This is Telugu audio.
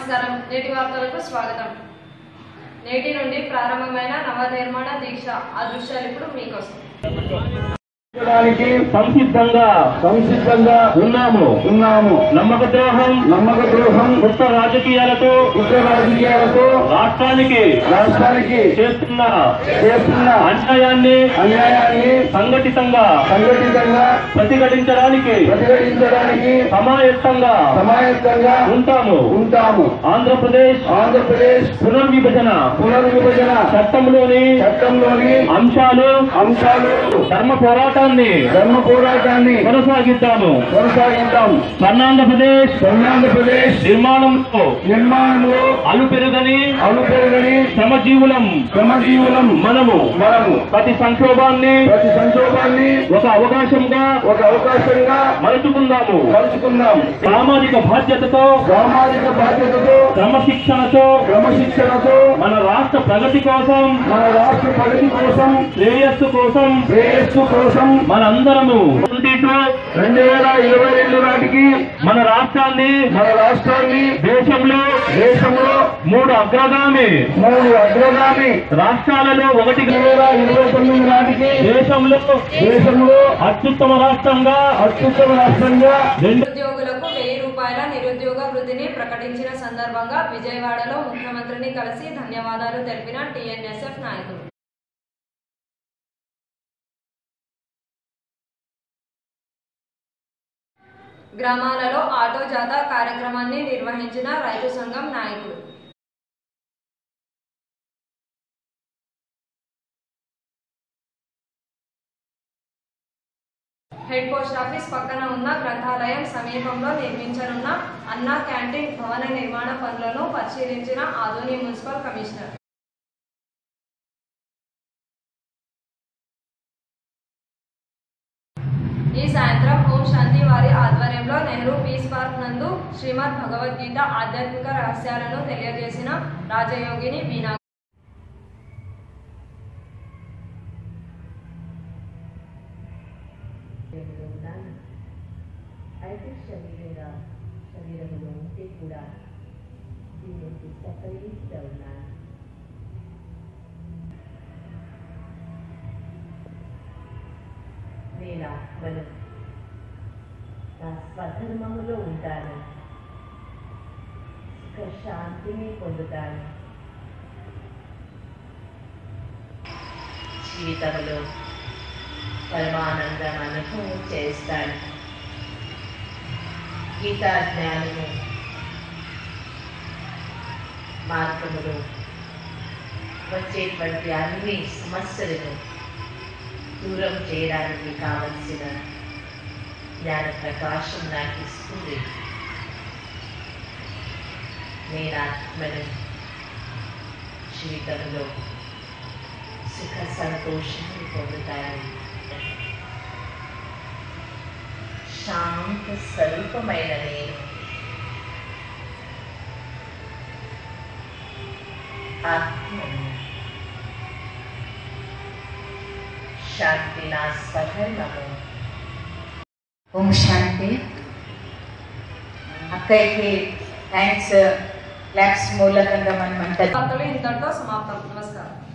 నమస్కారం నేటి వార్తలకు స్వాగతం నేటి నుండి ప్రారంభమైన నవనిర్మాణ దీక్ష ఆ దృశ్యాలు ఇప్పుడు మీకోసం చేయడానికి సంసిద్ధంగా సంసిద్ధంగా ఉన్నాము ఉన్నాము నమ్మక ద్రోహం నమ్మక ద్రోహం కొత్త రాజకీయాలతో కుట్ర రాజకీయాలతో రాష్ట్రానికి రాష్ట్రానికి చేస్తున్న చేస్తున్న అన్యాయాన్ని అన్యాయాన్ని సంఘటితంగా సంఘటితంగా ప్రతిఘటించడానికి ప్రతిఘటించడానికి సమాయత్తంగా సమాయత్తంగా ఉంటాము ఉంటాము ఆంధ్రప్రదేశ్ ఆంధ్రప్రదేశ్ పునర్విభజన పునర్విభజన చట్టంలోని చట్టంలోని అంశాలు అంశాలు ధర్మ పోరాటాన్ని ధర్మ పోరాటాన్ని కొనసాగిద్దాము కొనసాగిద్దాం స్వర్ణాంధ్రప్రదేశ్ ఆంధ్రప్రదేశ్ నిర్మాణంలో నిర్మాణంలో అలు పెరుగని అలు పెరగని శ్రమజీవులం శ్రమజీవులం మనము మనము ప్రతి సంక్షోభాన్ని ప్రతి సంక్షోభాన్ని ఒక అవకాశంగా ఒక అవకాశంగా మలుచుకుందాము మలుచుకుందాం సామాజిక బాధ్యతతో సామాజిక బాధ్యతతో క్రమశిక్షణతో క్రమశిక్షణతో మన రాష్ట్ర ప్రగతి కోసం మన రాష్ట్ర ప్రగతి కోసం శ్రేయస్సు కోసం శ్రేయస్సు కోసం మనందరము ఉండిటూ రెండు వేల ఇరవై రెండు నాటికి మన రాష్ట్రాన్ని మన రాష్ట్రాన్ని దేశంలో దేశంలో మూడు అగ్రగామి మూడు అగ్రగామి రాష్ట్రాలలో ఒకటి రెండు వేల ఇరవై తొమ్మిది నాటికి దేశంలో దేశంలో అత్యుత్తమ రాష్ట్రంగా అత్యుత్తమ రాష్ట్రంగా రెండు నిరుద్యోగులకు వెయ్యి రూపాయల నిరుద్యోగ వృద్ధిని ప్రకటించిన సందర్భంగా విజయవాడలో ముఖ్యమంత్రిని కలిసి ధన్యవాదాలు తెలిపిన టీఎన్ఎస్ఎఫ్ నాయకులు గ్రామాలలో ఆటో జాథా కార్యక్రమాన్ని నిర్వహించిన రైతు సంఘం నాయకులు హెడ్ పోస్ట్ ఆఫీస్ పక్కన ఉన్న గ్రంథాలయం సమీపంలో నిర్మించనున్న అన్నా క్యాంటీన్ భవన నిర్మాణ పనులను పరిశీలించిన ఆదోని మున్సిపల్ కమిషనర్ ఈ సాయంత్రం ఓం శాంతి వారి ఆధ్వర్యంలో నెహ్రూ పీస్ పార్క్ నందు శ్రీమద్ భగవద్గీత ఆధ్యాత్మిక రహస్యాలను తెలియజేసిన రాజయోగిని వీణా శరీరంలో ఉన్నాను అయితే శరీరంగా శరీరంలో ఉంటే కూడా దీనికి సపరేట్గా ఉన్నాను నేను ఆత్మను నా స్వధర్మములో ఉంటాను సుఖ శాంతిని పొందుతాను జీవితంలో పరమానందం అనుభవం చేస్తాడు గీతా జ్ఞానము మార్గములో వచ్చేటువంటి అన్ని సమస్యలను దూరం చేయడానికి కావలసిన జ్ఞాన ప్రకాశం నాకు ఇస్తుంది నేను ఆత్మను జీవితంలో సుఖ సంతోషాన్ని పొందుతాను శాంత స్వరూపమైన నేను ఆత్మను శాంతి నా స్వధర్మము ఓం శాంతి అక్కయ్యకి థ్యాంక్స్ ల్యాబ్స్ మూలకంగా మనం అంటారు వార్తలు ఇంతటితో సమాప్తం నమస్కారం